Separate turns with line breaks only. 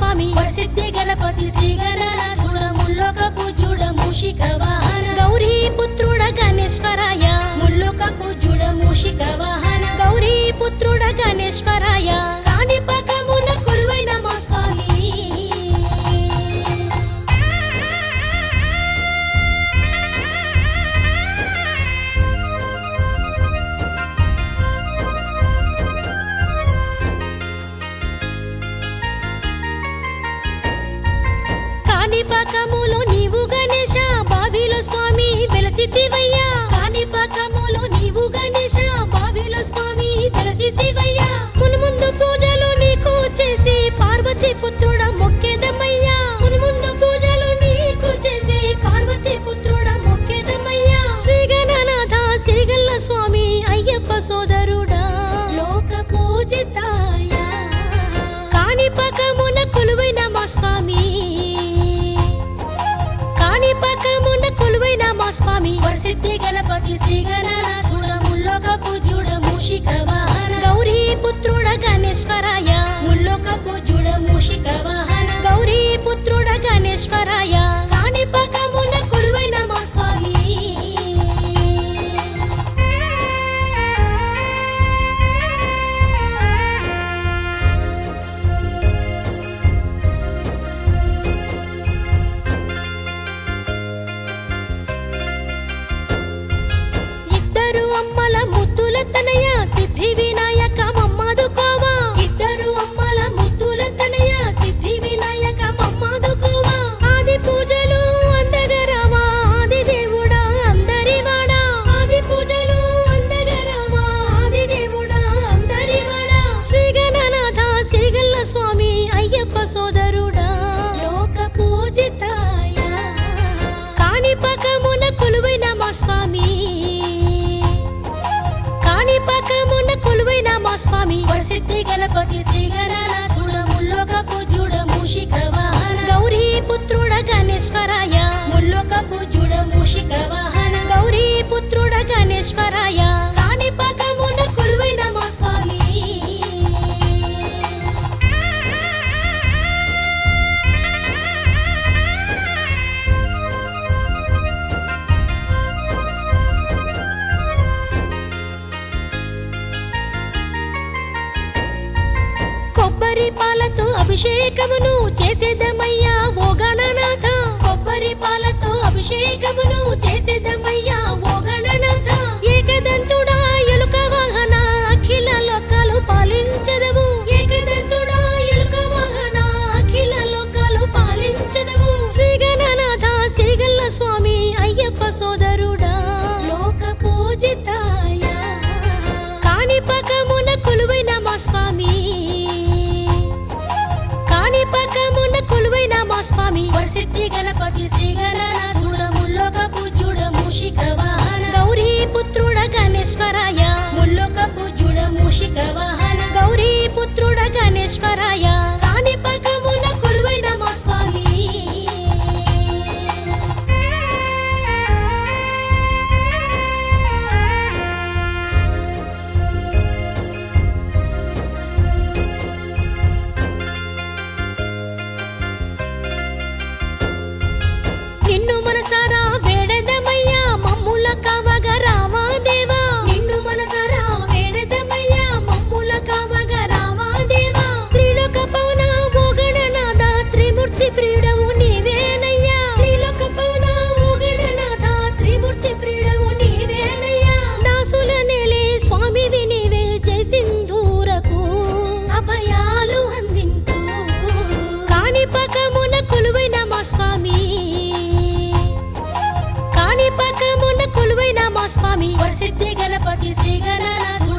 స్వామి వరసిద్ధి గణపతి శ్రీ గణనాథుడ ముల్లోక పూజ్యుడ మూషిక వాహన గౌరీ పుత్రుడ గణేశ్వరాయ ముల్లోక పూజ్యుడ మూషిక వాహన గౌరీ పుత్రుడ గణేశ్వరాయ కాణిపాకమున కొలువైన మా స్వామి కాణిపాకములో నీవు గణేశ బావిలో స్వామి వెలసిద్దివయ్యా కాణిపాకములో నీవు గణేశ బావిలో స్వామి వెలసిద్దివయ్యా మునుముందు పూజలు నీకు చేసి పార్వతి పుత్రుడ మొక్కేదమయ్యా మునుముందు పూజలు నీకు చేసి పార్వతి పుత్రుడ మొక్కేదమయ్యా శ్రీ గణనాథ సిరిగల్ల స్వామి అయ్యప్ప సోదరుడా లోక పూజితాయ కాణిపాకమున కొలువైన మా స్వామి కాణిపాకమున కొలువైన మా స్వామి వరసిద్ధి గణపతి శ్రీ గణనాథుడ ముల్లోక పూజ్యుడ మూషిక వాహన గౌరీ పుత్రుడ గణేశ్వరాయ ముల్లోక పూజ్యుడ మూషిక వాహన గౌరీ పుత్రుడ గణేశ్వరాయ కాణిపాకమున కొలువైన మా స్వామి ఇద్దరు అమ్మల ముద్దుల తనయ సిద్ధి వినాయక మమ్మదు కోవా ఇద్దరు అమ్మల ముద్దుల తనయ సిద్ధి వినాయక మమ్మదు కోవా ఆది పూజలు అందగరావా ఆది దేవుడా అందరి వాడా ఆది పూజలు అందగరావా ఆది దేవుడా అందరి వాడా శ్రీ గణనాథ శ్రీగల్ల స్వామి అయ్యప్ప సోదరుడా లోక పూజితాయ కాణిపాకమున కొలువైన మా స్వామి కాణిపాకమున కొలువైన మా స్వామి వరసిద్ధి గణపతి శ్రీ గణనాథుడ ముల్లోక పూజ్యుడ మూషిక వాహన గౌరీ పుత్రుడ గణేశ్వరాయ ముల్లోక పూజ్యుడ మూషిక వాహన గౌరీ పుత్రుడ గణేశ్వరాయ కాణిపాకమున కొలువైన మా స్వామి కొబ్బరి పాలతో అభిషేకమును చేసేదమయ్యా ఓ గణనాథ కొబ్బరి పాలతో అభిషేకమును చేసేదమయ్యా ఓ గణనాథ ఏకదంతుడా ఎలుక వాహన అఖిల లోకాలు పాలించదవు ఏకదంతుడా ఎలుక వాహన అఖిల లోకాలు పాలించదవు శ్రీ గణనాథ శ్రీగల్ల స్వామి అయ్యప్ప సోదరుడా లోక పూజితాయ కాణిపాకమున కొలువైన మా స్వామి కాణిపాకమున కొలువైన మా స్వామి వరసిద్ధి గణపతి శ్రీ గణనాథుడ ముల్లోక పూజ్యుడ మూషిక వాహన గౌరీ పుత్రుడ గణేశ్వరాయ ముల్లోక పూజ్యుడ మూషిక వాహన గౌరీ పుత్రుడ గణేశ్వరాయ కాణిపాకమున కొలువైన మా స్వామి నిన్ను మనసారా వేడదమయ్యా మమ్ముల కావగ రావా దేవా నిన్ను మనసారా వేడదమయ్యా మమ్ముల కావగ రావా దేవా త్రిలోక పౌన ఓగణనాథ త్రిమూర్తి ప్రియుడవు నీవేనయ్యా త్రిలోక పౌన ఓగణనాథ త్రిమూర్తి ప్రియుడవు నీవేనయ్యా దాసుల నేలే స్వామివి నీవే జయ సింధూరకు అభయాలు అందించు కాణిపాకమున కొలువైన మా స్వామి కాణిపాకమున కొలువైన మా స్వామి వరసిద్ధి గణపతి శ్రీ గణనాథుడ